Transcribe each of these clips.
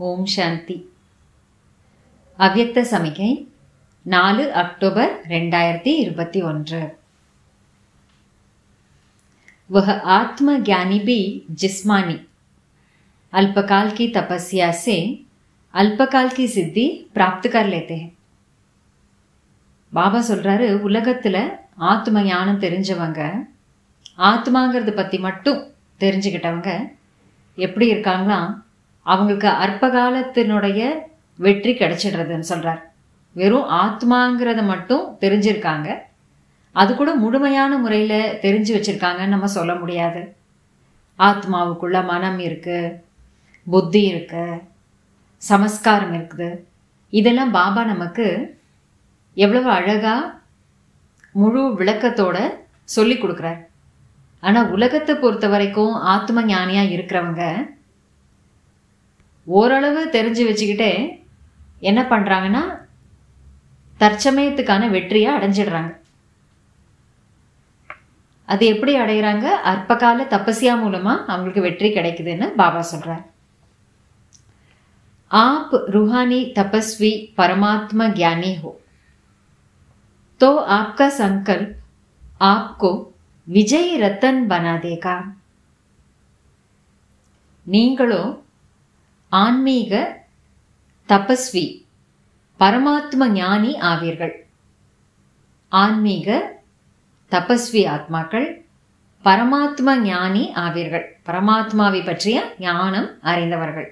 ஓம் சாந்தி அவ்யக்த சமிகை நாலு அக்டோபர் ரெண்டாயிரத்தி இருபத்தி ஒன்று वह आत्मज्ञानी भी जिस्मानी अल्पकाल की तपस्या से अल्पकाल की सिद्धि प्राप्त कर लेते हैं பாபா சொல்றாரு உலகத்துல ஆத்ம ஞானம் தெரிஞ்சவங்க ஆத்மாங்கிறத பத்தி மட்டும் தெரிஞ்சுக்கிட்டவங்க எப்படி இருக்காங்களாம் அவங்களுக்கு அற்ப காலத்தினுடைய வெற்றி கிடைச்சிடுறதுன்னு சொல்றார் வெறும் ஆத்மாங்கிறத மட்டும் தெரிஞ்சிருக்காங்க அது கூட முழுமையான முறையில் தெரிஞ்சு வச்சிருக்காங்கன்னு நம்ம சொல்ல முடியாது ஆத்மாவுக்குள்ள மனம் இருக்கு புத்தி இருக்கு சமஸ்காரம் இருக்குது இதெல்லாம் பாபா நமக்கு எவ்வளவு அழகா முழு விளக்கத்தோட சொல்லி கொடுக்குறார் ஆனால் உலகத்தை பொறுத்த வரைக்கும் ஆத்ம ஞானியா இருக்கிறவங்க ஓரளவு தெரிஞ்சு வச்சுக்கிட்டே என்ன பண்ணுறாங்கன்னா தற்சமயத்துக்கான வெற்றியை அடைஞ்சிடுறாங்க அது எப்படி அடைகிறாங்க அற்பகால தபசியா மூலமா அவங்களுக்கு வெற்றி கிடைக்குதுன்னு பாபா சொல்றார் आप रूहानी तपस्वी परमात्मा ज्ञानी हो तो आपका संकल्प आपको विजयी रतन बना देगा நீங்களோ ஆன்மீக தபஸ்வி பரமாத்ம ஞானி ஆவீர்கள் ஆன்மீக தபஸ்வி ஆத்மாக்கள் பரமாத்ம ஞானி ஆவீர்கள் பரமாத்மாவை பற்றிய ஞானம் அறிந்தவர்கள்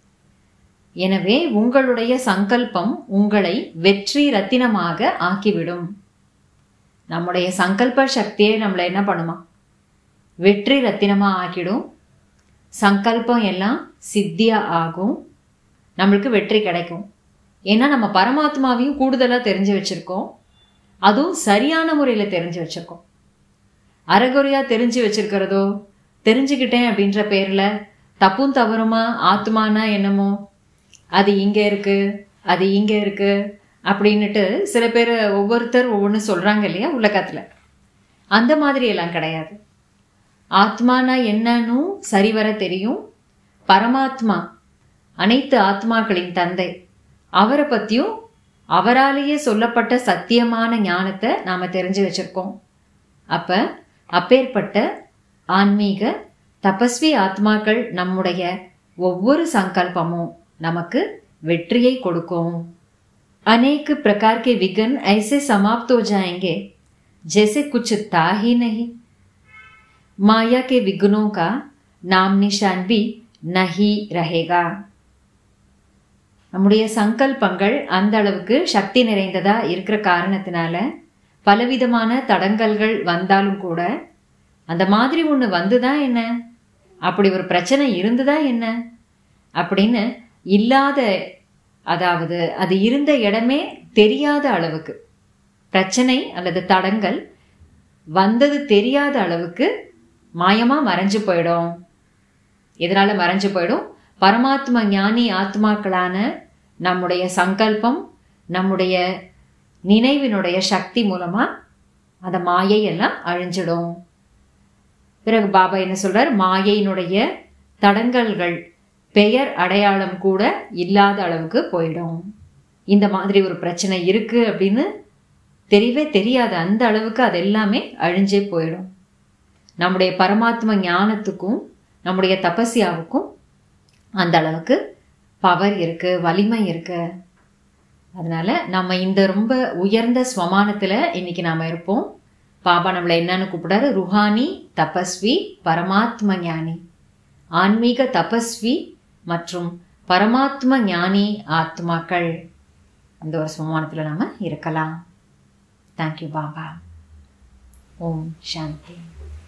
எனவே உங்களுடைய சங்கல்பம் உங்களை வெற்றி ரத்தினமாக ஆக்கிவிடும் நம்முடைய சங்கல்ப சக்தியை நம்மளை என்ன பண்ணுமா வெற்றி ரத்தினமா ஆக்கிடும் சங்கல்பம் எல்லாம் சித்தியா ஆகும் நம்மளுக்கு வெற்றி கிடைக்கும் ஏன்னா நம்ம பரமாத்மாவையும் கூடுதலாக தெரிஞ்சு வச்சிருக்கோம் அதுவும் சரியான முறையில் தெரிஞ்சு வச்சிருக்கோம் அறகுறையாக தெரிஞ்சு வச்சிருக்கிறதோ தெரிஞ்சுக்கிட்டேன் அப்படின்ற பேரில் தப்பும் தவறுமா ஆத்மானா என்னமோ அது இங்கே இருக்கு அது இங்கே இருக்கு அப்படின்னுட்டு சில பேர் ஒவ்வொருத்தர் ஒவ்வொன்று சொல்கிறாங்க இல்லையா உலகத்தில் அந்த மாதிரி எல்லாம் கிடையாது ஆத்மானா என்னன்னு சரிவர தெரியும் பரமாத்மா அனைத்து ஆத்மாக்களின் தந்தை அவரை பற்றியும் அவராலேயே சொல்லப்பட்ட சத்தியமான ஞானத்தை நாம் தெரிஞ்சு வச்சிருக்கோம் அப்ப அப்பேற்பட்ட ஆன்மீக தபஸ்வி ஆத்மாக்கள் நம்முடைய ஒவ்வொரு சங்கல்பமும் நமக்கு வெற்றியை கொடுக்கும் अनेक प्रकार के विघ्न ऐसे समाप्त हो जाएंगे जैसे कुछ था ही नहीं माया के विघ्नों का नाम निशान भी नहीं रहेगा நம்முடைய சங்கல்பங்கள் அந்த அளவுக்கு சக்தி நிறைந்ததா இருக்கிற காரணத்தினால பலவிதமான தடங்கல்கள் வந்தாலும் கூட அந்த மாதிரி ஒன்று வந்துதா என்ன அப்படி ஒரு பிரச்சனை இருந்ததா என்ன அப்படின்னு இல்லாத அதாவது அது இருந்த இடமே தெரியாத அளவுக்கு பிரச்சனை அல்லது தடங்கள் வந்தது தெரியாத அளவுக்கு மாயமாக மறைஞ்சு போயிடும் எதனால மறைஞ்சு போயிடும் பரமாத்ம ஞானி ஆத்மாக்களான நம்முடைய சங்கல்பம் நம்முடைய நினைவினுடைய சக்தி மூலமா அந்த மாயை எல்லாம் அழிஞ்சிடும் பிறகு பாபா என்ன சொல்றார் மாயையினுடைய தடங்கல்கள் பெயர் அடையாளம் கூட இல்லாத அளவுக்கு போயிடும் இந்த மாதிரி ஒரு பிரச்சனை இருக்கு அப்படின்னு தெரியவே தெரியாத அந்த அளவுக்கு அது எல்லாமே அழிஞ்சே போயிடும் நம்முடைய பரமாத்ம ஞானத்துக்கும் நம்முடைய தபஸ்யாவுக்கும் அந்த அளவுக்கு பவர் இருக்கு வலிமை இருக்கு அதனால நம்ம இந்த ரொம்ப உயர்ந்த ஸ்வமானத்துல இன்னைக்கு நாம இருப்போம் பாபா நம்மளை என்னன்னு கூப்பிடாரு ருஹானி தபஸ்வி பரமாத்ம ஞானி ஆன்மீக தபஸ்வி மற்றும் பரமாத்ம ஞானி ஆத்மாக்கள் அந்த ஒரு ஸ்வமானத்தில் நம்ம இருக்கலாம் தேங்க்யூ பாபா ஓம் சாந்தி